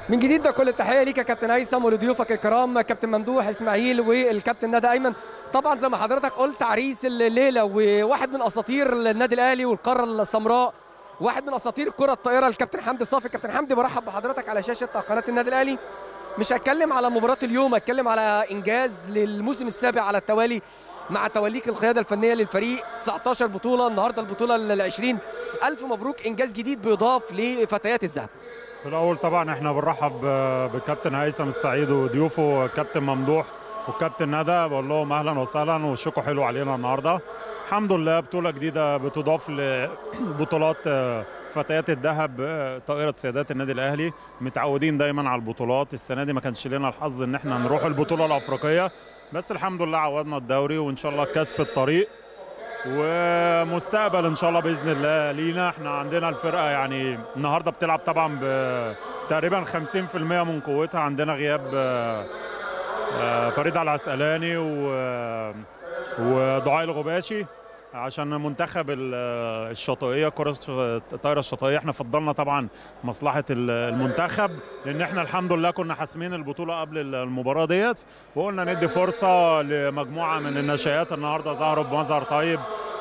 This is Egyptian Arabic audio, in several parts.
من جديد ده كل التحيه ليك يا كابتن هيثم ولضيوفك الكرام كابتن ممدوح اسماعيل والكابتن ندى ايمن طبعا زي ما حضرتك قلت عريس الليله وواحد من اساطير النادي الاهلي والقاره السمراء واحد من اساطير كره الطائره الكابتن حمدي صافي كابتن حمدي برحب بحضرتك على شاشه قناه النادي الاهلي مش هتكلم على مباراه اليوم هتكلم على انجاز للموسم السابع على التوالي مع توليك القياده الفنيه للفريق 19 بطوله النهارده البطوله ال 20 الف مبروك انجاز جديد بيضاف لفتيات الذهب في الاول طبعا احنا بنرحب بالكابتن هيثم السعيد وضيوفه الكابتن ممدوح والكابتن ندى بقول لهم اهلا وسهلا وشكوا حلو علينا النهارده الحمد لله بطوله جديده بتضاف لبطولات فتيات الذهب طائره سيدات النادي الاهلي متعودين دايما على البطولات السنه دي ما كانش لنا الحظ ان احنا نروح البطوله الافريقيه بس الحمد لله عوضنا الدوري وان شاء الله الكاس في الطريق ومستقبل ان شاء الله باذن الله لينا احنا عندنا الفرقه يعني النهارده بتلعب طبعا تقريبا 50% من قوتها عندنا غياب فريد العسقلاني ودعاء الغباشي عشان منتخب الشاطئيه كره الطايره الشاطئيه احنا فضلنا طبعا مصلحه المنتخب لان احنا الحمد لله كنا حاسمين البطوله قبل المباراه ديت وقلنا ندي فرصه لمجموعه من النشئات النهارده ظهروا بمظهر طيب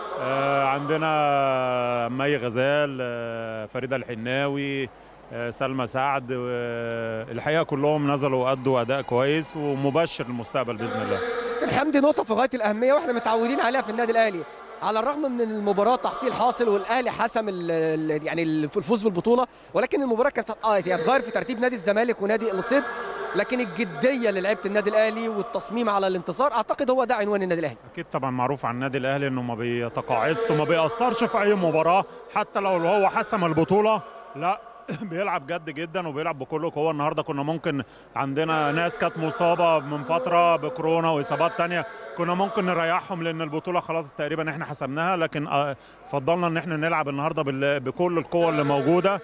عندنا مي غزال فريده الحناوي سلمى سعد الحقيقه كلهم نزلوا وادوا اداء كويس ومبشر للمستقبل باذن الله. الحمد نقطه في غايه الاهميه واحنا متعودين عليها في النادي الاهلي على الرغم من المباراه تحصيل حاصل والاهلي حسم ال يعني الفوز بالبطوله ولكن المباراه كانت اه هتغير في ترتيب نادي الزمالك ونادي الصيد لكن الجديه للعيبه النادي الاهلي والتصميم على الانتصار اعتقد هو ده عنوان النادي الاهلي اكيد طبعا معروف عن النادي الاهلي انه ما بيتقاعسش وما بيأثرش في اي مباراه حتى لو هو حسم البطوله لا بيلعب جد جدا وبيلعب بكل قوه النهارده كنا ممكن عندنا ناس كانت مصابه من فتره بكورونا واصابات تانية كنا ممكن نريحهم لان البطوله خلاص تقريبا احنا حسمناها لكن فضلنا ان احنا نلعب النهارده بكل القوه اللي موجوده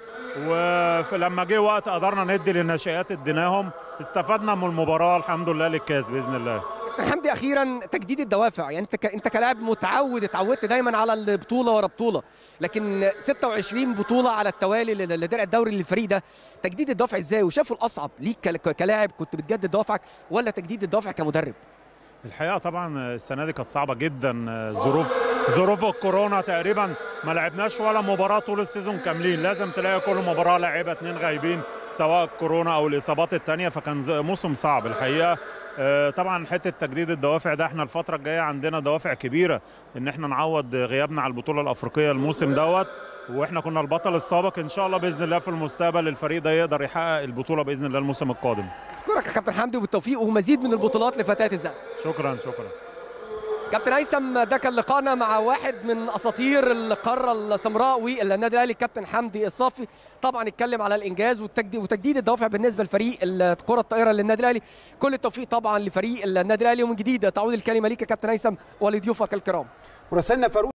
ولما جه وقت قدرنا ندي للناشئات اديناهم استفدنا من المباراه الحمد لله للكاس باذن الله حمدي اخيرا تجديد الدوافع يعني انت ك... انت كلاعب متعود اتعودت دايما على البطوله ورا بطوله لكن 26 بطوله على التوالي لدرع الدوري للفريق ده تجديد الدوافع ازاي وشافوا الاصعب ليك كلاعب كنت بتجدد دوافعك ولا تجديد الدوافع كمدرب الحقيقه طبعا السنه دي كانت صعبه جدا ظروف ظروف الكورونا تقريبا ما لعبناش ولا مباراه طول السيزون كاملين لازم تلاقي كل مباراه لعيبه اتنين غايبين سواء الكورونا او الاصابات الثانيه فكان موسم صعب الحقيقه طبعا حته تجديد الدوافع ده احنا الفتره الجايه عندنا دوافع كبيره ان احنا نعوض غيابنا على البطوله الافريقيه الموسم دوت واحنا كنا البطل السابق ان شاء الله باذن الله في المستقبل الفريق ده يقدر يحقق البطوله باذن الله الموسم القادم اشكرك يا كابتن حمدي وبالتوفيق ومزيد من البطولات لفتاه الذهب شكرا شكرا كابتن هيثم ده كان لقاءنا مع واحد من اساطير القاره السمراء والنادي الاهلي الكابتن حمدي الصافي طبعا اتكلم على الانجاز وتجديد الدوافع بالنسبه لفريق كره الطائره للنادي الاهلي كل التوفيق طبعا لفريق النادي الاهلي ومن جديد تعود الكلمه ليك يا كابتن هيثم ولضيوفك الكرام مراسلنا فاروق